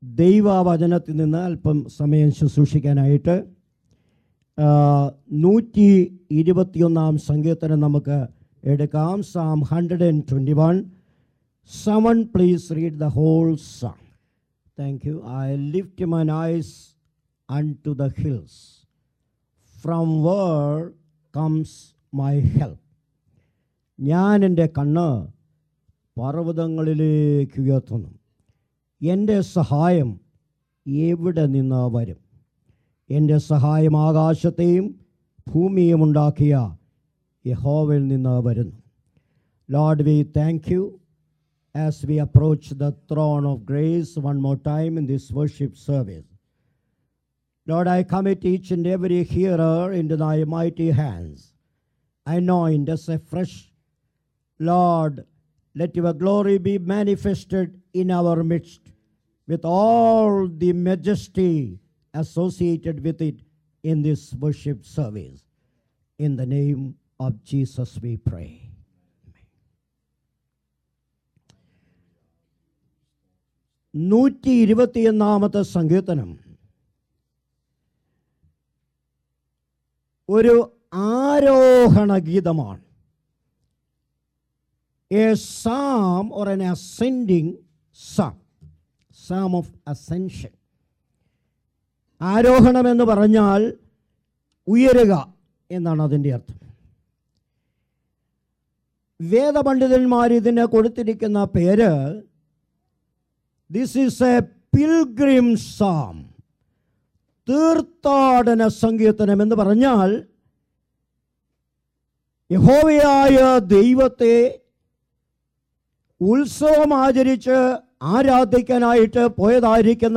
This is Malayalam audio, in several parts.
ദൈവവചനത്തിൽ നിന്ന് അല്പം സമയം ശുശ്രൂഷിക്കാനായിട്ട് ആ, നൂറ്റി ഇരുപത്തിയൊന്നാം സങ്കീർത്തനം നമുക്ക് എടുക്കാം psalm hundred and twenty one someone please read the whole psalm thank you I lift my eyes unto the hills from where comes my help ഞാൻ എൻ്റെ കണ്ണ് പർവ്വതങ്ങളിലേക്ക് ഉയർത്തുന്നു എൻ്റെ സഹായം എവിടെ നിന്ന് വരും എൻ്റെ സഹായം ആകാശത്തെയും ഭൂമിയും ഉണ്ടാക്കിയ യഹോവയിൽ നിന്ന് വരുന്നു Lord we thank you as we approach the throne of grace one more time in this worship service Lord, I commit each and every hearer into thy mighty hands. Anoint us afresh. Lord, let your glory be manifested in our midst with all the majesty associated with it in this worship service. In the name of Jesus we pray. നൂറ്റി ഇരുപത്തിയൊന്നാമത്തെ സങ്കീർത്തനം ഒരു ആരോഹണ ഗീതമാണ് a psalm or an ascending psalm psalm of ascension ആരോഹണം എന്ന് പറഞ്ഞാൽ ഉയരുക എന്നാണ് അതിൻ്റെ അർത്ഥം വേദപണ്ഡിതന്മാർ ഇതിന് കൊടുത്തിരിക്കുന്ന പേര് this is a pilgrim psalm തീർത്ഥാടന സങ്കീർത്തനം എന്ന് പറഞ്ഞാൽ യഹോവയായ ദൈവത്തെ ഉത്സവം ആചരിച്ച് ആരാധിക്കാനായിട്ട് പോയതായിരിക്കുന്ന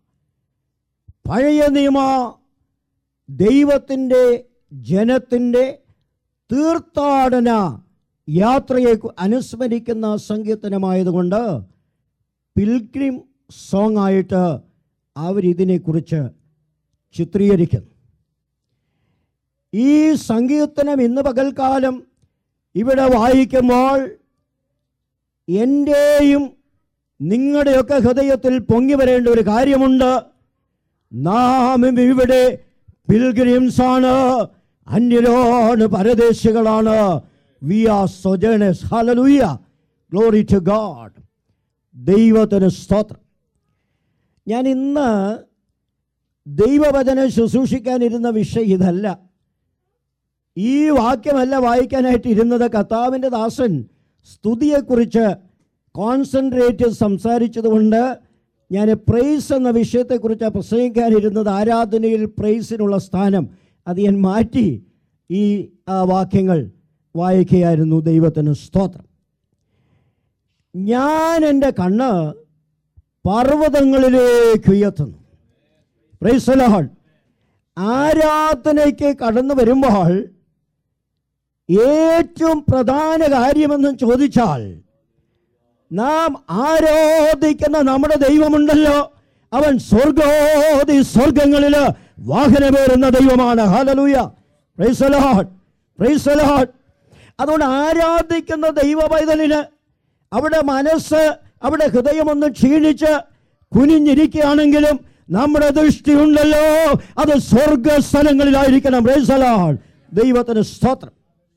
പഴയ നിയമ ദൈവത്തിൻ്റെ ജനത്തിൻ്റെ തീർത്ഥാടന യാത്രയെ അനുസ്മരിക്കുന്ന സങ്കീർത്തനമായതുകൊണ്ട് പിൽഗ്രിം സോങ് ആയിട്ട് അവരിതിനെക്കുറിച്ച് ചിത്രീകരിക്കുന്നു ഈ സങ്കീർത്തനം ഇന്ന് പകൽക്കാലം ഇവിടെ വായിക്കുമ്പോൾ എൻ്റെയും നിങ്ങളുടെയൊക്കെ ഹൃദയത്തിൽ പൊങ്ങി വരേണ്ട ഒരു കാര്യമുണ്ട് നാം ഇവിടെ പിൽഗ്രിംസ് ആണ് അന്യരോണ് പരദേശികളാണ് we are sojourners hallelujah glory to God ദൈവത്തിന് സ്തോത്രം ഞാൻ ഇന്ന് ദൈവവചനം ശുശ്രൂഷിക്കാനിരുന്ന വിഷയം ഇതല്ല ഈ വാക്യമല്ല വായിക്കാനായിട്ട് ഇരുന്നത് കർത്താവിൻ്റെ ദാസൻ സ്തുതിയെക്കുറിച്ച് കോൺസെൻട്രേറ്റ് സംസാരിച്ചതുകൊണ്ട് ഞാൻ പ്രൈസ് എന്ന വിഷയത്തെക്കുറിച്ച് പ്രസംഗിക്കാനിരുന്നത് ആരാധനയിൽ പ്രൈസിനുള്ള സ്ഥാനം അത് ഞാൻ മാറ്റി ഈ ആ, വാക്യങ്ങൾ വായിക്കുകയായിരുന്നു ദൈവത്തിന് സ്തോത്രം ഞാൻ എൻ്റെ കണ്ണ് പർവ്വതങ്ങളിലേക്ക് ഉയർത്തുന്നു പ്രൈസ് ലോഡ് ആരാധനയ്ക്ക് കടന്നു വരുമ്പോൾ ഏറ്റവും പ്രധാന കാര്യമെന്ന് ചോദിച്ചാൽ നാം ആരാധിക്കുന്ന നമ്മുടെ ദൈവമുണ്ടല്ലോ അവൻ സ്വർഗോദി സ്വർഗങ്ങളിൽ വാഹനമേറുന്ന ദൈവമാണ് hallelujah praise Lord praise Lord അതുകൊണ്ട് ആരാധിക്കുന്ന ദൈവ പൈതലിന് അവിടെ മനസ്സ് അവിടെ ഹൃദയമൊന്ന് ക്ഷീണിച്ച് കുനിഞ്ഞിരിക്കുകയാണെങ്കിലും നമ്മുടെ ദൃഷ്ടി ഉണ്ടല്ലോ അത് സ്വർഗസ്ഥലങ്ങളിലായിരിക്കണം Praise the Lord. ദൈവത്തിന് സ്തോത്രം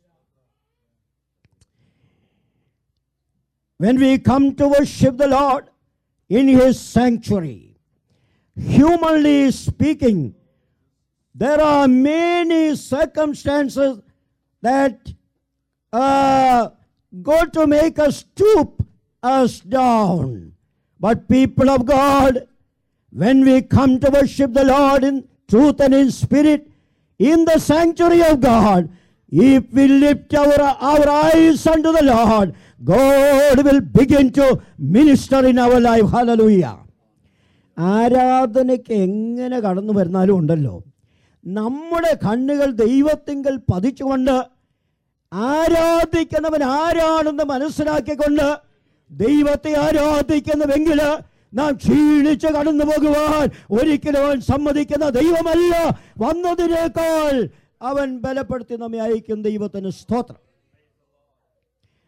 When we come to worship the Lord in His sanctuary, humanly speaking, there are many circumstances that uh, go to make us stoop us down. But people of God, when we come to worship the Lord in truth and in spirit, in the sanctuary of God, if we lift our, our eyes unto the Lord, God will begin to minister in our life. Hallelujah. ആരാധനയ്ക്ക് എങ്ങനെ കടന്നു വരുന്നാലും ഉണ്ടല്ലോ നമ്മുടെ കണ്ണുകൾ ദൈവത്തിങ്കൽ പതിച്ചുകൊണ്ട് ആരാധിക്കുന്നവൻ ആരാണെന്ന് മനസ്സിലാക്കിക്കൊണ്ട് ദൈവത്തെ ആരാധിക്കുന്നുവെങ്കിൽ നാം ക്ഷീണിച്ച് കടന്നു പോകുവാൻ ഒരിക്കലും അവൻ സമ്മതിക്കുന്ന ദൈവമല്ല വന്നതിനേക്കാൾ അവൻ ബലപ്പെടുത്തി നമ്മെ അയക്കും ദൈവത്തിന് സ്തോത്രം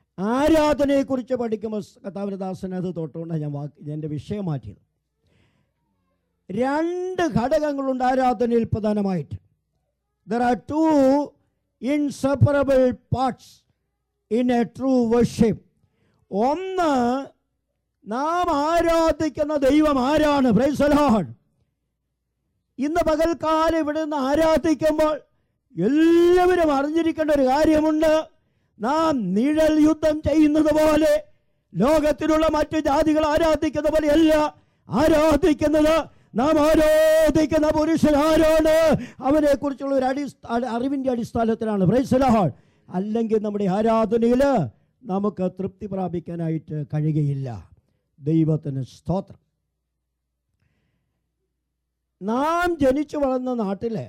ആരാധനയെക്കുറിച്ച് പഠിക്കുമ്പോൾ കഥാവിനദാസൻ അത് തൊട്ടുകൊണ്ട് ഞാൻ വാക്ക് എൻ്റെ വിഷയം മാറ്റിയത് രണ്ട് ഘടകങ്ങളുണ്ട് ആരാധനയിൽ പ്രധാനമായിട്ട് there are two inseparable parts in a true worship ഒന്ന് നാം ആരാധിക്കുന്ന ദൈവം ആരാണ് പ്രൈസലോൺ ഇന്ന് പകൽക്കാലം ഇവിടെ നിന്ന് ആരാധിക്കുമ്പോൾ എല്ലാവരും അറിഞ്ഞിരിക്കേണ്ട ഒരു കാര്യമുണ്ട് നാം നിഴൽ യുദ്ധം ചെയ്യുന്നത് പോലെ ലോകത്തിലുള്ള മറ്റു ജാതികൾ ആരാധിക്കുന്ന പോലെയല്ല ആരാധിക്കുന്നത് നാം ആരാധിക്കുന്ന പുരുഷൻ ആരാണ് അവനെ കുറിച്ചുള്ള ഒരു അടിസ്ഥാന അറിവിന്റെ അടിസ്ഥാനത്തിലാണ് പ്രൈസലഹാൾ അല്ലെങ്കിൽ നമ്മുടെ ആരാധനയിൽ നമുക്ക് തൃപ്തി പ്രാപിക്കാനായിട്ട് കഴിയുകയില്ല ദൈവത്തിന് സ്തോത്രം നാം ജനിച്ചു വളർന്ന നാട്ടിലെ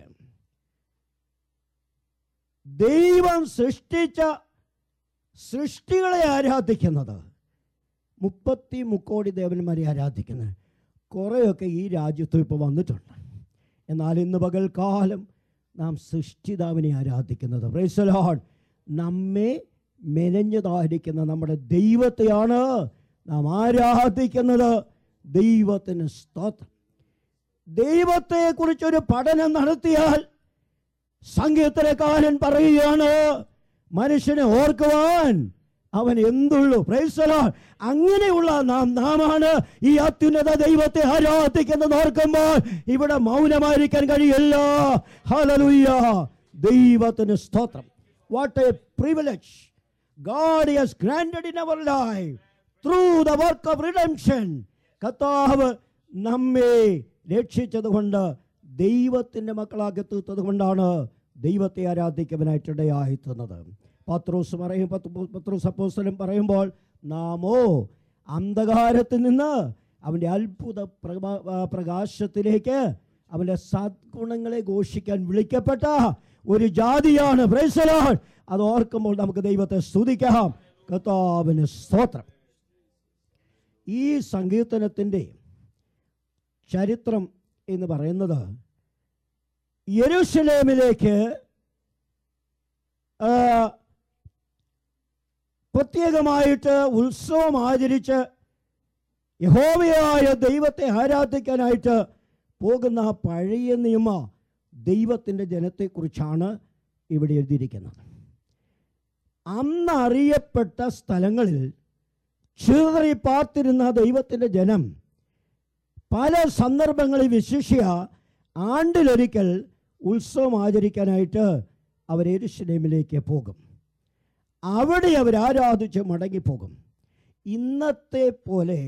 ദൈവം സൃഷ്ടിച്ച സൃഷ്ടികളെ ആരാധിക്കുന്നത് മുപ്പത്തി മുക്കോടി ദേവന്മാരെ ആരാധിക്കുന്നത് കുറേയൊക്കെ ഈ രാജ്യത്ത് ഇപ്പോൾ വന്നിട്ടുണ്ട് എന്നാൽ ഇന്ന് പകൽക്കാലം നാം സൃഷ്ടിതാവിനെ ആരാധിക്കുന്നത് പ്രൈസലോൺ നമ്മെ മെനഞ്ഞതായിരിക്കുന്ന നമ്മുടെ ദൈവത്തെയാണ് നാം ആരാധിക്കുന്നത് ദൈവത്തിന് സ്തോത്രം ദൈവത്തെക്കുറിച്ചൊരു പഠനം നടത്തിയാൽ സംഗീതക്കാരൻ പറയുകയാണ് മനുഷ്യനെ ഓർക്കുവാൻ അവൻ എന്തുള്ളൂ പ്രൈസലോ അങ്ങനെയുള്ള നാം നാമാണ് ഈ അത്യുന്നത ദൈവത്തെ ആരാധിക്കുന്നത് ഓർക്കുമ്പോൾ ഇവിടെ മൗനമായിരിക്കാൻ കഴിയില്ല ഹലലുയ്യ ദൈവത്തിന് സ്തോത്രം what a privilege God has granted in our life through the work of redemption കർത്താവ് നമ്മെ രക്ഷിച്ചത് കൊണ്ട് ദൈവത്തിൻ്റെ മക്കളാക്കി തീർത്തത് കൊണ്ടാണ് ദൈവത്തെ ആരാധിക്കുവാനായിട്ടിടയായി തീർന്നത് പത്രോസ് പറയും പത്ത് പത്രോസ് അപ്പോസ്തലൻ പറയുമ്പോൾ നാമോ അന്ധകാരത്തിൽ നിന്ന് അവൻ്റെ അത്ഭുത പ്രകാ- ആ, പ്രകാശത്തിലേക്ക് അവൻ്റെ സദ്ഗുണങ്ങളെ ഘോഷിക്കാൻ വിളിക്കപ്പെട്ട ഒരു ജാതിയാണ് പ്രൈസലോൺ അത് ഓർക്കുമ്പോൾ നമുക്ക് ദൈവത്തെ സ്തുതിക്കാം കർത്താവിന് സ്തോത്രം ഈ സങ്കീർത്തനത്തിൻ്റെ ചരിത്രം എന്ന് പറയുന്നത് യെരൂശലേമിലേക്ക് ആ, പ്രത്യേകമായിട്ട് ഉത്സവം ആചരിച്ച് യഹോവയായ ദൈവത്തെ ആരാധിക്കാനായിട്ട് പോകുന്ന ആ പഴയ നിയമ ദൈവത്തിൻ്റെ ജനത്തെക്കുറിച്ചാണ് ഇവിടെ എഴുതിയിരിക്കുന്നത് അന്ന് അറിയപ്പെട്ട സ്ഥലങ്ങളിൽ ചിതറി പാർത്തിരുന്ന ദൈവത്തിൻ്റെ ജനം പല സന്ദർഭങ്ങളിൽ വിശിഷ്യ ആണ്ടിലൊരിക്കൽ ഉത്സവം ആചരിക്കാനായിട്ട് അവർ എരുശലേമിലേക്ക് പോകും അവിടെ അവർ ആരാധിച്ച് മടങ്ങിപ്പോകും ഇന്നത്തെ പോലെ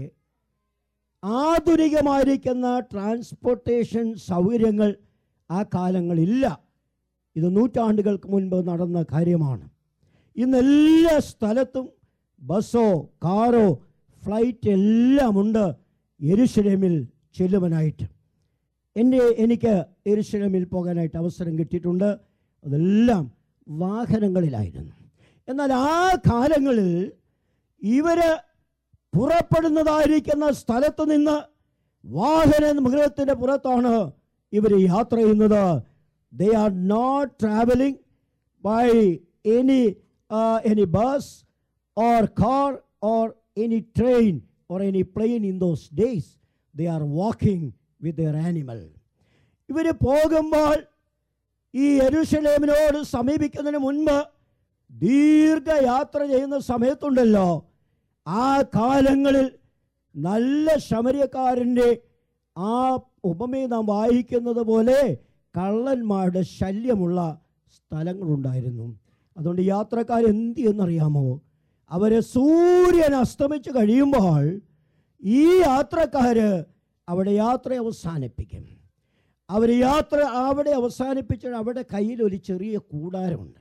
ആധുനികമായിരിക്കുന്ന ട്രാൻസ്പോർട്ടേഷൻ സൗകര്യങ്ങൾ ആ കാലങ്ങളില്ല ഇത് നൂറ്റാണ്ടുകൾക്ക് മുൻപ് നടന്ന കാര്യമാണ് ഇന്ന് എല്ലാ സ്ഥലത്തും ബസ്സോ കാറോ ഫ്ലൈറ്റ് എല്ലാം ഉണ്ട് യെരുശലേമിൽ ചെല്ലുവാനായിട്ട് എൻ്റെ എനിക്ക് യെരുശലേമിൽ പോകാനായിട്ട് അവസരം കിട്ടിയിട്ടുണ്ട് അതെല്ലാം വാഹനങ്ങളിലായിരുന്നു എന്നാൽ ആ കാലങ്ങളിൽ ഇവർ പുറപ്പെടുന്നതായിരിക്കുന്ന സ്ഥലത്ത് നിന്ന് വാഹന മൃഗത്തിൻ്റെ പുറത്താണ് ഇവർ യാത്ര ചെയ്യുന്നത് they are not travelling by any any bus or car or any train or any plane in those days they are walking with their animal ഇവർ പോകുമ്പോൾ ഈ യെരുശലേമിനോട് സമീപിക്കുന്നതിന് മുൻപ് ദീർഘയാത്ര ചെയ്യുന്ന സമയത്തുണ്ടല്ലോ ആ കാലങ്ങളിൽ നല്ല ശമര്യക്കാരൻ്റെ ആ ഉപമയെ നാം വായിക്കുന്നത് പോലെ കള്ളന്മാരുടെ ശല്യമുള്ള സ്ഥലങ്ങളുണ്ടായിരുന്നു അതുകൊണ്ട് യാത്രക്കാർ എന്ത് എന്നറിയാമോ അവരെ സൂര്യൻ അസ്തമിച്ച് കഴിയുമ്പോൾ ഈ യാത്രക്കാർ അവിടെ യാത്ര അവസാനിപ്പിക്കും അവർ യാത്ര അവിടെ അവസാനിപ്പിച്ച് അവിടെ കയ്യിൽ ഒരു ചെറിയ കൂടാരമുണ്ട്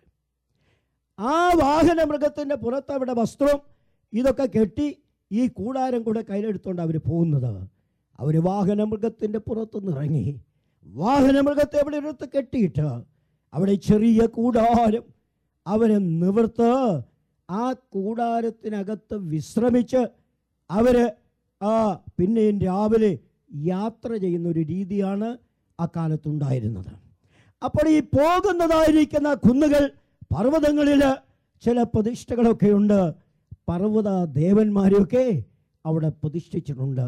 ആ വാഹന മൃഗത്തിൻ്റെ പുറത്ത് അവിടെ വസ്ത്രം ഇതൊക്കെ കെട്ടി ഈ കൂടാരം കൂടെ കയ്യിലെടുത്തുകൊണ്ട് അവർ പോകുന്നത് അവർ വാഹന മൃഗത്തിൻ്റെ പുറത്തുനിന്ന് ഇറങ്ങി വാഹന മൃഗത്തെ അവിടെ എടുത്ത് കെട്ടിയിട്ട് അവിടെ ചെറിയ കൂടാരം അവരെ നിവർത്ത് ആ കൂടാരത്തിനകത്ത് വിശ്രമിച്ച് അവർ ആ പിന്നെയും രാവിലെ യാത്ര ചെയ്യുന്ന ഒരു രീതിയാണ് അക്കാലത്തുണ്ടായിരുന്നത് അപ്പോൾ ഈ പോകുന്നതായിരിക്കുന്ന കുന്നുകൾ പർവ്വതങ്ങളിൽ ചില പ്രതിഷ്ഠകളൊക്കെ ഉണ്ട് പർവ്വത ദേവന്മാരെയൊക്കെ അവിടെ പ്രതിഷ്ഠിച്ചിട്ടുണ്ട്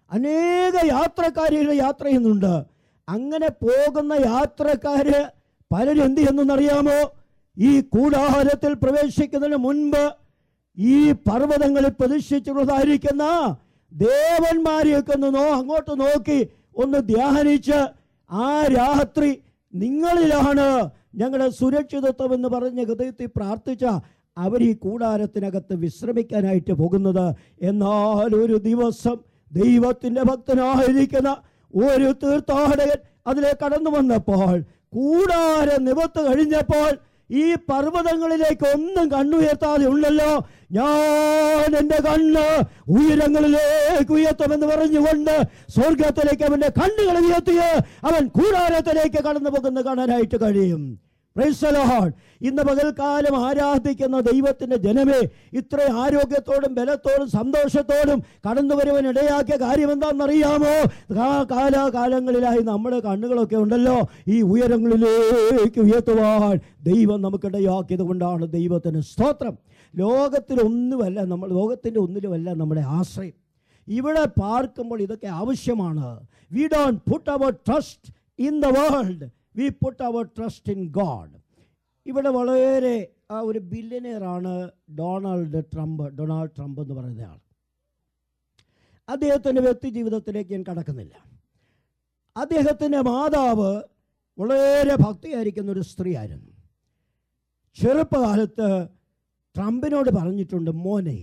അനേക യാത്രക്കാരികൾ യാത്ര ചെയ്യുന്നുണ്ട് അങ്ങനെ പോകുന്ന യാത്രക്കാര് പലരും എന്ത് ചെയ്യുന്നറിയാമോ ഈ കൂടാരത്തിൽ പ്രവേശിക്കുന്നതിന് മുൻപ് ഈ പർവ്വതങ്ങളിൽ പ്രതിഷ്ഠിച്ചുള്ളതായിരിക്കുന്ന ദേവന്മാരെയൊക്കെ ഒന്ന് നോ അങ്ങോട്ട് നോക്കി ഒന്ന് ധ്യാനിച്ച് ആ രാത്രി നിങ്ങളിലാണ് ഞങ്ങളുടെ സുരക്ഷിതത്വം എന്ന് പറഞ്ഞ് ഹൃദയത്തിൽ പ്രാർത്ഥിച്ച അവർ ഈ കൂടാരത്തിനകത്ത് വിശ്രമിക്കാനായിട്ട് പോകുന്നത് എന്നാൽ ഒരു ദിവസം ദൈവത്തിൻ്റെ ഭക്തനായിരിക്കുന്ന ഒരു തീർത്ഥാടകൻ അതിലെ കടന്നു വന്നപ്പോൾ കൂടാരം നിവത്ത് കഴിഞ്ഞപ്പോൾ ഈ പർവ്വതങ്ങളിലേക്ക് ഒന്നും കണ്ണുയർത്താതെ ഉണ്ടല്ലോ ഞാൻ എൻ്റെ കണ്ണ് ഉയരങ്ങളിലേക്ക് ഉയർത്തുമെന്ന് പറഞ്ഞുകൊണ്ട് സ്വർഗത്തിലേക്ക് അവൻ്റെ കണ്ണുകൾ ഉയർത്തിയ അവൻ കൂടാരത്തിലേക്ക് കടന്നു പോകുന്ന കാണാനായിട്ട് കഴിയും Praise the Lord. ഇന്ന് പകൽക്കാലം ആരാധിക്കുന്ന ദൈവത്തിന്റെ ജനമേ ഇത്ര ആരോഗ്യത്തോടും ബലത്തോടും സന്തോഷത്തോടും കടന്നു വരുവാൻ ഇടയാക്കിയ കാര്യം എന്താണെന്നറിയാമോ കാ- കാലാകാലങ്ങളിലായി നമ്മുടെ കണ്ണുകളൊക്കെ ഉണ്ടല്ലോ ഈ ഉയരങ്ങളിലേക്ക് ഉയർത്തുവാൻ ദൈവം നമുക്കിടയാക്കിയത് കൊണ്ടാണ് ദൈവത്തിന് സ്തോത്രം ലോകത്തിലൊന്നുമല്ല നമ്മൾ ലോകത്തിൻ്റെ ഒന്നിലുമല്ല നമ്മുടെ ആശ്രയം ഇവിടെ പാർക്കുമ്പോൾ ഇതൊക്കെ ആവശ്യമാണ് we don't put our trust in the world we put our trust in God ഇവിടെ വളരെ ആ ഒരു ബില്യനെയറാണ് ഡൊണാൾഡ് ട്രംപ് ഡൊണാൾഡ് ട്രംപ് എന്ന് പറയുന്ന ആൾ അദ്ദേഹത്തിൻ്റെ വ്യക്തി ജീവിതത്തിലേക്ക് ഞാൻ കടക്കുന്നില്ല അദ്ദേഹത്തിൻ്റെ മാതാവ് വളരെ ഭക്തിയായിരിക്കുന്ന ഒരു സ്ത്രീയായിരുന്നു ചെറുപ്പകാലത്ത് ട്രംപിനോട് പറഞ്ഞിട്ടുണ്ട് മോനെ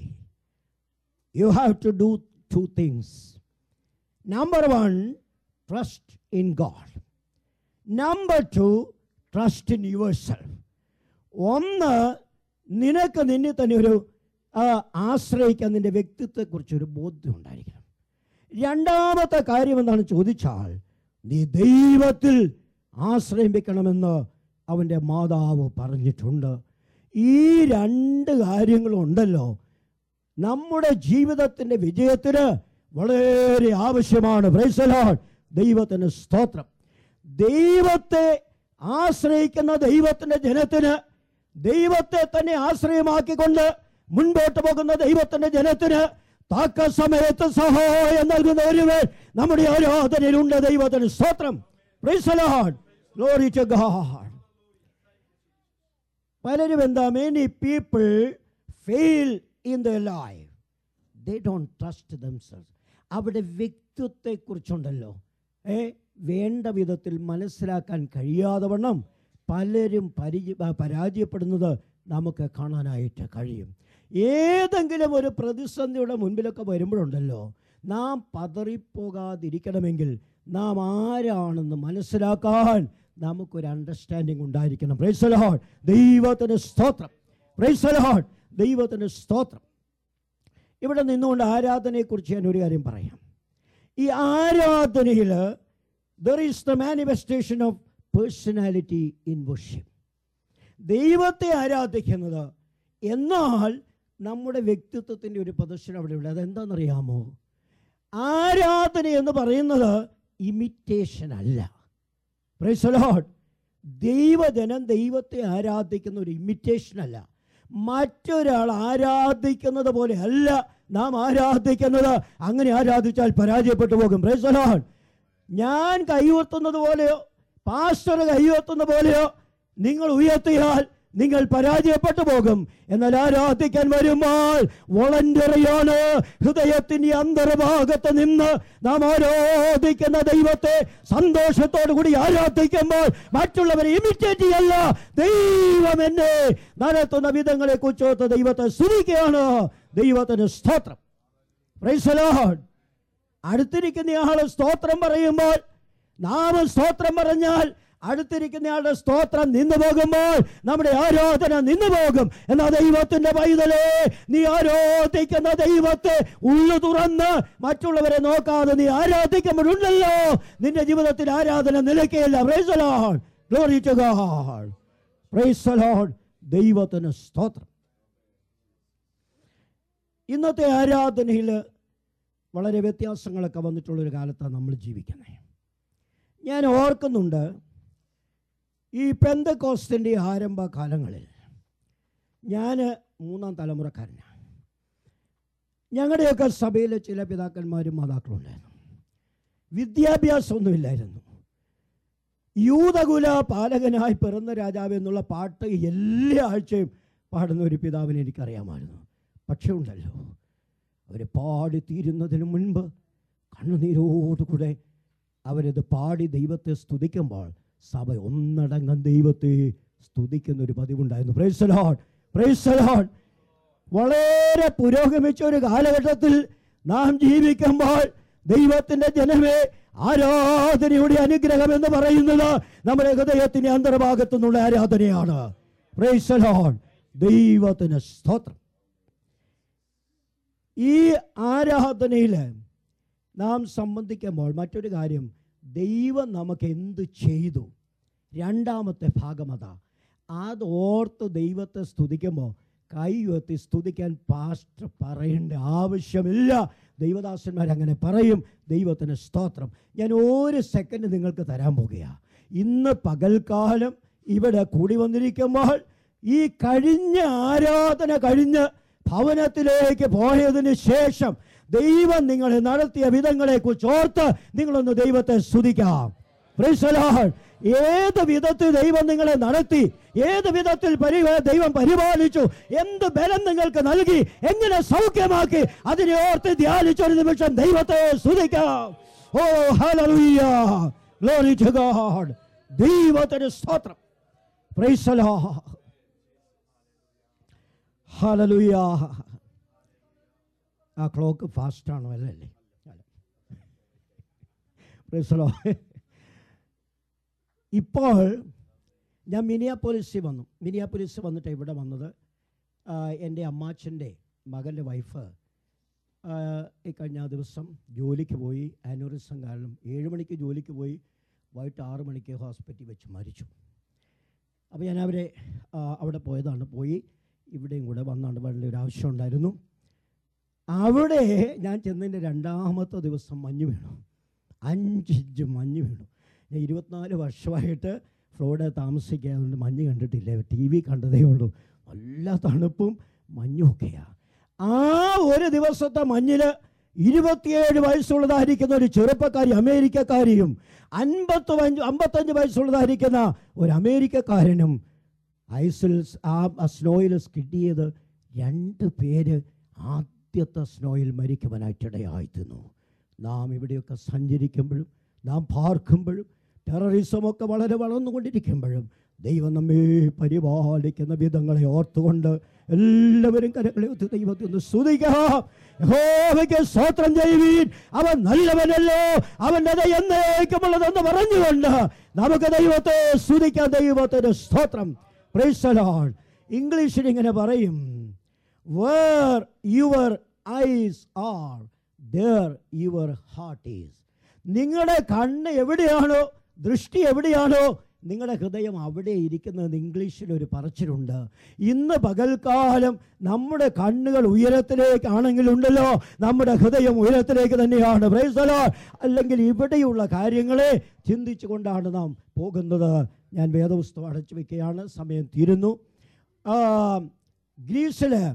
you have to do two things number one trust in God number two trust in yourself ഒന്ന് നിനക്ക് നിന്നെ തന്നെ ഒരു ആ, ആശ്രയിക്കാൻ നിന്റെ വ്യക്തിത്വത്തെക്കുറിച്ചൊരു ബോധ്യം ഉണ്ടായിരിക്കണം രണ്ടാമത്തെ കാര്യം എന്താണ് ചോദിച്ചാൽ നീ ദൈവത്തിൽ ആശ്രയം വെക്കണമെന്ന് അവൻ്റെ മാതാവ് പറഞ്ഞിട്ടുണ്ട് ഈ രണ്ട് കാര്യങ്ങളുണ്ടല്ലോ നമ്മുടെ ജീവിതത്തിൻ്റെ വിജയത്തിന് വളരെ ആവശ്യമാണ് Praise the Lord. ദൈവത്തിന് സ്തോത്രം ദൈവത്തെ ആശ്രയിക്കുന്ന ദൈവത്തിൻ്റെ ജനത്തിന് ദൈവത്തെ തന്നെ ആശ്രയമാക്കിക്കൊണ്ട് മുൻപോട്ട് പോകുന്ന ദൈവത്തിൻ്റെ ജനത്തിന് താക്ക സമയത്ത് സഹായം നൽകുന്ന ഒരുവൻ നമ്മുടെ ആരാധനയിലുണ്ട് ദൈവത്തിന് സ്തോത്രം Praise the Lord. Glory to God. പലരും എന്താ many people fail in the life they don't trust themselves അവിടെ വ്യക്തിത്വത്തെക്കുറിച്ചുണ്ടല്ലോ ഏ വേണ്ട വിധത്തിൽ മനസ്സിലാക്കാൻ കഴിയാതെ വണ്ണം പലരും പരിചയ പരാജയപ്പെടുന്നത് നമുക്ക് കാണാനായിട്ട് കഴിയും ഏതെങ്കിലും ഒരു പ്രതിസന്ധിയുടെ മുൻപിലൊക്കെ വരുമ്പോഴുണ്ടല്ലോ നാം പതറിപ്പോകാതിരിക്കണമെങ്കിൽ നാം ആരാണെന്ന് മനസ്സിലാക്കാൻ നമുക്കൊരു അണ്ടർസ്റ്റാൻഡിങ് ഉണ്ടായിരിക്കണം പ്രൈസ് ലോഡ് ദൈവത്തിന് സ്തോത്രം പ്രൈസ് ലോഡ് ദൈവത്തിന് സ്തോത്രം ഇവിടെ നിന്നുകൊണ്ട് ആരാധനയെക്കുറിച്ച് ഞാൻ ഒരു കാര്യം പറയാം ഈ ആരാധനയിൽ there is the manifestation of personality in worship ദൈവത്തെ ആരാധിക്കുന്നത് എന്നാൽ നമ്മുടെ വ്യക്തിത്വത്തിൻ്റെ ഒരു പ്രദർശനം അവിടെ ഉണ്ട് അതെന്താണെന്നറിയാമോ ആരാധന എന്ന് പറയുന്നത് ഇമിറ്റേഷൻ അല്ല Praise the Lord. ദൈവജനം ദൈവത്തെ ആരാധിക്കുന്ന ഒരു ഇമിറ്റേഷൻ അല്ല മറ്റൊരാൾ ആരാധിക്കുന്നത് പോലെ അല്ല നാം ആരാധിക്കുന്നത് അങ്ങനെ ആരാധിച്ചാൽ പരാജയപ്പെട്ടു പോകും Praise the Lord. ഞാൻ കൈയുയർത്തുന്നത് പോലെയോ പാസ്റ്റർ കൈയുയർത്തുന്ന പോലെയോ നിങ്ങൾ ഉയർത്തിയാൽ നിങ്ങൾ പരാജയപ്പെട്ടു പോകും എന്നാൽ ആരാധിക്കാൻ വരുമ്പോൾ വോളണ്ടറിയാണ് ഹൃദയത്തിന്റെ അന്തർഭാഗത്ത് നിന്ന് നാം ആരാധിക്കുന്ന ദൈവത്തെ സന്തോഷത്തോടു കൂടി ആരാധിക്കുമ്പോൾ മറ്റുള്ളവരെ ഇമിറ്റേറ്റ് ചെയ്യല്ല ദൈവം എന്നെ നടത്തുന്ന വിധങ്ങളെ കുറിച്ചോത്ത് ദൈവത്തെ സ്തുതിക്കുകയാണ് ദൈവത്തിന് സ്തോത്രം Praise the Lord. അടുത്തിരിക്കുന്ന ആള് സ്തോത്രം പറയുമ്പോൾ നാം സ്തോത്രം പറഞ്ഞാൽ അടുത്തിരിക്കുന്നയാളുടെ സ്തോത്രം നിന്നു പോകുമ്പോൾ നമ്മുടെ ആരാധന നിന്നു പോകും എന്നാ ദൈവത്തിന്റെ പൈതലേ നീ ആരാധിക്കുന്ന ദൈവത്തെ ഉള്ളു തുറന്ന് മറ്റുള്ളവരെ നോക്കാതെ നീ ആരാധിക്കുമ്പോഴുണ്ടല്ലോ നിന്റെ ജീവിതത്തിൽ ആരാധന നിലയ്ക്കുകയില്ല Praise the Lord. Glory to God. Praise the Lord. ദൈവത്തിന് സ്തോത്രം ഇന്നത്തെ ആരാധനയിൽ വളരെ വ്യത്യാസങ്ങളൊക്കെ വന്നിട്ടുള്ളൊരു കാലത്താണ് നമ്മൾ ജീവിക്കുന്നത് ഞാൻ ഓർക്കുന്നുണ്ട് ഈ പെന്തക്കോസ്റ്റിൻ്റെ ആരംഭ കാലങ്ങളിൽ ഞാൻ മൂന്നാം തലമുറക്കാരനാണ് ഞങ്ങളുടെയൊക്കെ സഭയിൽ ചില പിതാക്കന്മാരും മാതാക്കളും ഉണ്ടായിരുന്നു വിദ്യാഭ്യാസമൊന്നുമില്ലായിരുന്നു യൂതകുല പാലകനായി പിറന്ന രാജാവ് എന്നുള്ള പാട്ട് എല്ലാ ആഴ്ചയും പാടുന്ന ഒരു പിതാവിനെ എനിക്കറിയാമായിരുന്നു പക്ഷേ ഉണ്ടല്ലോ അവർ പാടി തീരുന്നതിന് മുൻപ് കണ്ണുനീരോടുകൂടെ അവരത് പാടി ദൈവത്തെ സ്തുതിക്കുമ്പോൾ സഭ ഒന്നടങ്കം ദൈവത്തെ സ്തുതിക്കുന്ന ഒരു പതിവുണ്ടായിരുന്നു പ്രൈസലോൺ പ്രൈസലോൺ വളരെ പുരോഗമിച്ച ഒരു കാലഘട്ടത്തിൽ നാം ജീവിക്കുമ്പോൾ ദൈവത്തിന്റെ ജനമേ ആരാധനയുടെ അനുഗ്രഹം എന്ന് പറയുന്നത് നമ്മുടെ ഹൃദയത്തിന്റെ അന്തർഭാഗത്തു നിന്നുള്ള ആരാധനയാണ് പ്രൈസലോൺ ദൈവത്തിന് സ്തോത്രം ഈ ആരാധനയിൽ നാം സംബന്ധിക്കുമ്പോൾ മറ്റൊരു കാര്യം ദൈവം നമുക്ക് എന്ത് ചെയ്തു രണ്ടാമത്തെ ഭാഗം അതാ അത് ഓർത്ത് ദൈവത്തെ സ്തുതിക്കുമ്പോൾ കൈ ഉയർത്തി സ്തുതിക്കാൻ പാസ്റ്റർ പറയേണ്ട ആവശ്യമില്ല ദൈവദാസന്മാർ അങ്ങനെ പറയും ദൈവത്തിന് സ്തോത്രം ഞാൻ ഒരു സെക്കൻഡ് നിങ്ങൾക്ക് തരാൻ പോകുകയാണ് ഇന്ന് പകൽക്കാലം ഇവിടെ കൂടി വന്നിരിക്കുമ്പോൾ ഈ കഴിഞ്ഞ ആരാധന കഴിഞ്ഞ് ഭവനത്തിലേക്ക് പോയതിന് ശേഷം ദൈവം നിങ്ങളെ നടത്തിയ വിധങ്ങളെ കുറിച്ച് ഓർത്ത് നിങ്ങളൊന്ന് ദൈവത്തെ സ്തുതിക്കാം Praise the Lord. ഏത് വിധത്തിൽ ദൈവം നിങ്ങളെ നടത്തി ഏത് വിധത്തിൽ പരി ദൈവം പരിപാലിച്ചു എന്ത് ബലം നിങ്ങൾക്ക് നൽകി എങ്ങനെ സൗഖ്യമാക്കി അതിനെ ഓർത്ത് ധ്യാനിച്ച ഒരു നിമിഷം ദൈവത്തെ സ്തുതിക്കാം ഓ ഹല്ലേലൂയ ഗ്ലോറി ടു ഗോഡ് ദൈവത്തിന് സ്തോത്രം പ്രൈസ് ദി ലോർഡ് ഹല്ലേലൂയ ആ ക്ലോക്ക് ഫാസ്റ്റ് ആണോ അല്ലല്ലേ Praise the Lord. ഇപ്പോൾ ഞാൻ മിനിയാപോലിസിൽ വന്നു മിനിയാപോലിസ് വന്നിട്ട് ഇവിടെ വന്നത് ആ, എൻ്റെ അമ്മാച്ചൻ്റെ മകൻ്റെ വൈഫ് ആ, ഈ കഴിഞ്ഞ ദിവസം ജോലിക്ക് പോയി ആനുറിസം കാരണം ഏഴ് മണിക്ക് ജോലിക്ക് പോയി വൈകിട്ട് ആറ് മണിക്ക് ഹോസ്പിറ്റലിൽ വെച്ച് മരിച്ചു അപ്പോൾ ഞാൻ അവരെ ആ, അവിടെ പോയതാണ് പോയി ഇവിടെയും കൂടെ വന്നാണ്ട് വളരെ ഒരു ആവശ്യം ഉണ്ടായിരുന്നു അവിടെ ഞാൻ ചെന്നതിൻ്റെ രണ്ടാമത്തെ ദിവസം മഞ്ഞ് വീണു അഞ്ചിഞ്ച് മഞ്ഞ് വീണു ഞാൻ ഇരുപത്തിനാല് വർഷമായിട്ട് ഫ്ലോറിഡ താമസിക്കാതുകൊണ്ട് മഞ്ഞ് കണ്ടിട്ടില്ല ടി വി കണ്ടതേ ഉള്ളൂ നല്ല തണുപ്പും മഞ്ഞുമൊക്കെയാണ് ആ ഒരു ദിവസത്തെ മഞ്ഞിൽ ഇരുപത്തിയേഴ് വയസ്സുള്ളതായിരിക്കുന്ന ഒരു ചെറുപ്പക്കാരി അമേരിക്കക്കാരിയും അൻപത്തി അഞ്ച് അമ്പത്തഞ്ച് വയസ്സുള്ളതായിരിക്കുന്ന ഒരു അമേരിക്കക്കാരനും ഐസിൽ ആ സ്നോയിൽ സ്കിഡ് ചെയ്ത് രണ്ട് പേര് ആദ്യത്തെ സ്നോയിൽ മരിക്കുവാനായിട്ടിടയായിത്തീർന്നു നാം ഇവിടെയൊക്കെ സഞ്ചരിക്കുമ്പോഴും നാം പാർക്കുമ്പോഴും ടെററിസമൊക്കെ വളരെ വളർന്നുകൊണ്ടിരിക്കുമ്പോഴും ദൈവം നമ്മെ പരിപാലിക്കുന്ന വിധങ്ങളെ ഓർത്തുകൊണ്ട് എല്ലാവരും കരങ്ങളെ ഒത്തു ദൈവത്തെ ഒന്ന് സ്തുതിക്കാം യഹോവയ്ക്ക് സ്തോത്രം ചെയ്യുവീൻ അവൻ നല്ലവനല്ലോ അവൻ്റെ ദയ എന്നേക്കുമുള്ളതെന്ന് പറഞ്ഞുകൊണ്ട് നമുക്ക് ദൈവത്തെ സ്തുതിക്കാം ദൈവത്തിന് സ്തോത്രം പ്രൈസലോൺ ഇംഗ്ലീഷിൽ ഇങ്ങനെ പറയും where your eyes are there your heart is നിങ്ങളുടെ കണ്ണ് എവിടെയാണോ ദൃഷ്ടി എവിടെയാണോ നിങ്ങളുടെ ഹൃദയം അവിടെ ഇരിക്കുന്നത് ഇംഗ്ലീഷിൽ ഒരു പറച്ചിലുണ്ട് ഇന്ന് പകൽക്കാലം നമ്മുടെ കണ്ണുകൾ ഉയരത്തിലേക്കാണെങ്കിലുണ്ടല്ലോ നമ്മുടെ ഹൃദയം ഉയരത്തിലേക്ക് തന്നെയാണ് Praise the Lord. അല്ലെങ്കിൽ ഇവിടെയുള്ള കാര്യങ്ങളെ ചിന്തിച്ചുകൊണ്ടാണ് നാം പോകുന്നത് ഞാൻ വേദപുസ്തകം അടച്ചു വെക്കുകയാണ് സമയം തീരുന്നു ആ, ഗ്രീസില്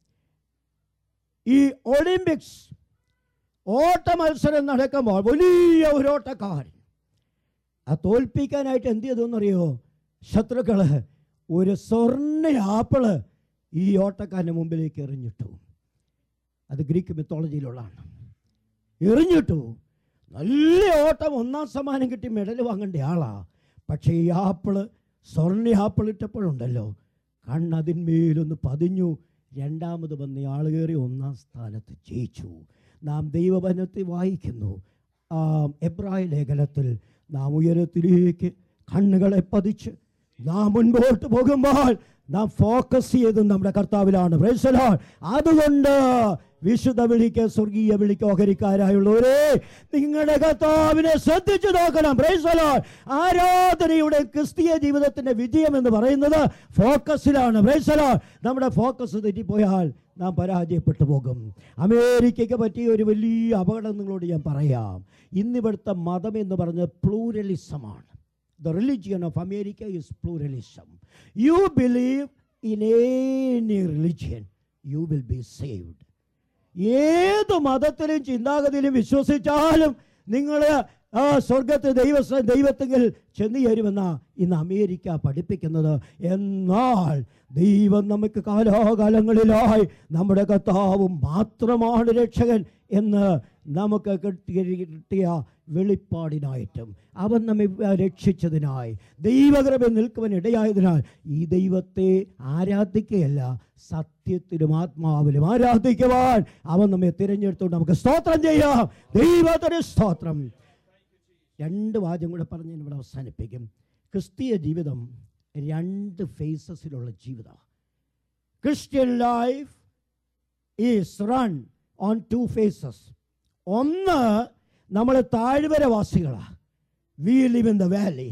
ഈ ഒളിമ്പിക്സ് ഓട്ട മത്സരം നടക്കുമ്പോൾ വലിയ ഒരു ഓട്ടക്കാരൻ ആ തോൽപ്പിക്കാനായിട്ട് എന്ത് ചെയ്തെന്നറിയോ ശത്രുക്കള് ഒരു സ്വർണ്ണ ആപ്പിള് ഈ ഓട്ടക്കാരൻ്റെ മുമ്പിലേക്ക് എറിഞ്ഞിട്ടു അത് ഗ്രീക്ക് മിത്തോളജിയിലുള്ളതാണ് എറിഞ്ഞിട്ടു നല്ല ഓട്ടം ഒന്നാം സമ്മാനം കിട്ടി മെഡൽ വാങ്ങേണ്ട ആളാ പക്ഷേ ഈ ആപ്പിള് സ്വർണ്ണ ആപ്പിൾ ഇട്ടപ്പോഴുണ്ടല്ലോ കണ്ണതിന്മേലൊന്ന് പതിഞ്ഞു രണ്ടാമത് വന്ന ആൾ കയറി ഒന്നാം സ്ഥാനത്ത് ജയിച്ചു നാം ദൈവവനത്തിൽ വായിക്കുന്നു ആ എബ്രായ ലേഖനത്തിൽ നാം ഉയരത്തിലേക്ക് കണ്ണുകളെ പതിച്ച് നാം മുൻപോട്ട് പോകുമ്പോൾ നാം ഫോക്കസ് ചെയ്ത് നമ്മുടെ കർത്താവിലാണ് Praise the Lord. അതുകൊണ്ട് വിശുദ്ധ വിളിക്ക് സ്വർഗീയ വിളിക്ക് ഓഹരിക്കാരായുള്ളവരെ നിങ്ങളുടെ കർത്താവിനെ ശ്രദ്ധിച്ചു നോക്കണം Praise the Lord. ആരാധനയുടെ ക്രിസ്തീയ ജീവിതത്തിന്റെ വിജയം എന്ന് പറയുന്നത് ഫോക്കസിലാണ് Praise the Lord. നമ്മുടെ ഫോക്കസ് തെറ്റിപ്പോയാൽ നാം പരാജയപ്പെട്ടു പോകും അമേരിക്കയ്ക്ക് പറ്റിയ ഒരു വലിയ അപകടം നിങ്ങളോട് ഞാൻ പറയാം ഇന്നിവിടുത്തെ മതം എന്ന് പറഞ്ഞത് പ്ലൂരലിസമാണ് The religion of America is pluralism. You believe in any religion, you will be saved. ഏത് മതത്തിലും ചിന്താഗതിയിലും വിശ്വസിച്ചാലും നിങ്ങൾ ആ സ്വർഗത്തെ ദൈവ ദൈവത്തെങ്കിൽ ചെന്നു ചേരുമെന്ന ഇന്ന് അമേരിക്ക പഠിപ്പിക്കുന്നത് എന്നാൽ ദൈവം നമുക്ക് കാലാകാലങ്ങളിലായി നമ്മുടെ കർത്താവും മാത്രമാണ് രക്ഷകൻ എന്ന് നമുക്ക് കിട്ടിയ കിട്ടിയ വെളിപ്പാടിനായിട്ടും അവൻ നമ്മെ രക്ഷിച്ചതിനായി ദൈവകൃപ നിൽക്കുവാൻ ഇടയായതിനാൽ ഈ ദൈവത്തെ ആരാധിക്കുകയല്ല സത്യത്തിലും ആത്മാവിലും ആരാധിക്കുവാൻ അവൻ നമ്മെ തിരഞ്ഞെടുത്തുകൊണ്ട് നമുക്ക് സ്തോത്രം ചെയ്യാം ദൈവത്തിന് സ്തോത്രം രണ്ട് വാചകം കൂടെ പറഞ്ഞ് ഞാൻ ഇവിടെ അവസാനിപ്പിക്കും ക്രിസ്തീയ ജീവിതം രണ്ട് ഫേസസിലുള്ള ജീവിതമാണ് Christian life is run on two phases ഒന്ന് നമ്മൾ താഴ്വരവാസികളാണ് we live in the valley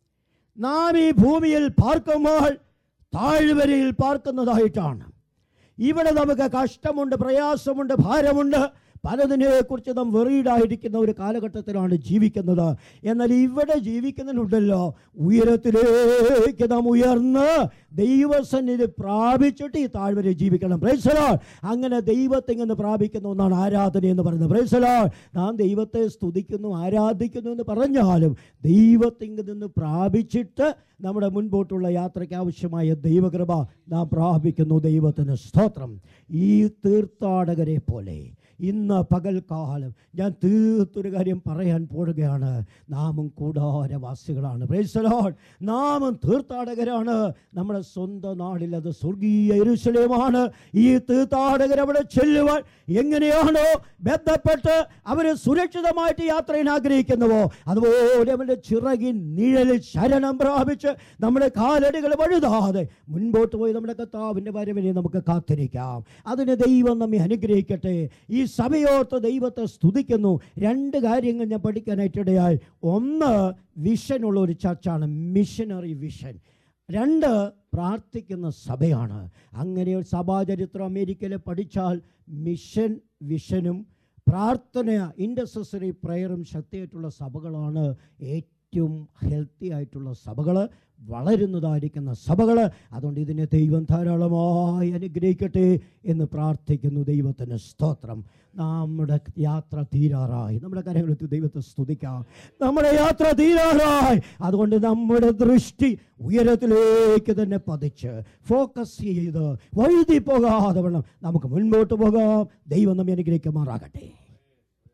നാം ഈ ഭൂമിയിൽ പാർക്കുമ്പോൾ താഴ്വരയിൽ പാർക്കുന്നതായിട്ടാണ് ഇവിടെ നമുക്ക് കഷ്ടമുണ്ട് പ്രയാസമുണ്ട് ഭാരമുണ്ട് പലതിനെ കുറിച്ച് നാം വെറീഡായിരിക്കുന്ന ഒരു കാലഘട്ടത്തിലാണ് ജീവിക്കുന്നത് എന്നാൽ ഇവിടെ ജീവിക്കുന്നുണ്ടല്ലോ ഉയരത്തിലേക്ക് നാം ഉയർന്ന് ദൈവസന്നിധി പ്രാപിച്ചിട്ട് ഈ താഴ്വരെ ജീവിക്കണം പ്രൈസലോ അങ്ങനെ ദൈവത്തെ നിന്ന് പ്രാപിക്കുന്ന ഒന്നാണ് ആരാധന എന്ന് പറയുന്നത് പ്രൈസലോ നാം ദൈവത്തെ സ്തുതിക്കുന്നു ആരാധിക്കുന്നു എന്ന് പറഞ്ഞാലും ദൈവത്തിൽ നിന്ന് പ്രാപിച്ചിട്ട് നമ്മുടെ മുൻപോട്ടുള്ള യാത്രയ്ക്ക് ആവശ്യമായ ദൈവകൃപ നാം പ്രാപിക്കുന്നു ദൈവത്തിന് സ്തോത്രം ഈ തീർത്ഥാടകരെ പോലെ ഇന്ന് പകൽക്കാലം ഞാൻ തീർത്തൊരു കാര്യം പറയാൻ പോവുകയാണ് നാമും കൂടാരവാസികളാണ് പ്രേസലോൺ നാമും തീർത്ഥാടകരാണ് നമ്മുടെ സ്വന്തം നാടിൽ അത് സ്വർഗീയ ഇരുശലയമാണ് ഈ തീർത്ഥാടകർ അവിടെ ചെല്ലുവാൻ എങ്ങനെയാണോ ബന്ധപ്പെട്ട് അവർ സുരക്ഷിതമായിട്ട് യാത്ര ചെയ്യാൻ ആഗ്രഹിക്കുന്നുവോ അതുപോലെ അവൻ്റെ ചിറകിൻ നിഴലിൽ ശരണം പ്രാപിച്ച് നമ്മുടെ കാലടികൾ വഴുതാതെ മുൻപോട്ട് പോയി നമ്മുടെ കർത്താവിൻ്റെ വരവിനെ നമുക്ക് കാത്തിരിക്കാം അതിന് ദൈവം നമ്മെ അനുഗ്രഹിക്കട്ടെ ഈ സഭയോർത്ത് ദൈവത്തെ സ്തുതിക്കുന്നു രണ്ട് കാര്യങ്ങൾ ഞാൻ പഠിക്കാനായിട്ടിടയായി ഒന്ന് വിഷനുള്ള ഒരു ചർച്ചാണ് മിഷനറി വിഷൻ രണ്ട് പ്രാർത്ഥിക്കുന്ന സഭയാണ് അങ്ങനെ ഒരു സഭാചരിത്രം അമേരിക്കയിൽ പഠിച്ചാൽ മിഷൻ വിഷനും പ്രാർത്ഥന ഇൻഡസസറി പ്രയറും ശക്തിയായിട്ടുള്ള സഭകളാണ് ഏറ്റവും ഹെൽത്തി ആയിട്ടുള്ള സഭകൾ വളരുന്നതായിരിക്കുന്ന സഭകൾ അതുകൊണ്ട് ഇതിനെ ദൈവം ധാരാളമായി അനുഗ്രഹിക്കട്ടെ എന്ന് പ്രാർത്ഥിക്കുന്നു ദൈവത്തിന് സ്തോത്രം നമ്മുടെ യാത്ര തീരാറായി നമ്മുടെ കാര്യങ്ങളെത്തി ദൈവത്തെ സ്തുതിക്കാം നമ്മുടെ യാത്ര തീരാറായി അതുകൊണ്ട് നമ്മുടെ ദൃഷ്ടി ഉയരത്തിലേക്ക് തന്നെ പതിച്ച് ഫോക്കസ് ചെയ്ത് വഴുതി പോകാതെ വേണം നമുക്ക് മുൻപോട്ട് പോകാം ദൈവം നമ്മെ അനുഗ്രഹിക്കുമാറാകട്ടെ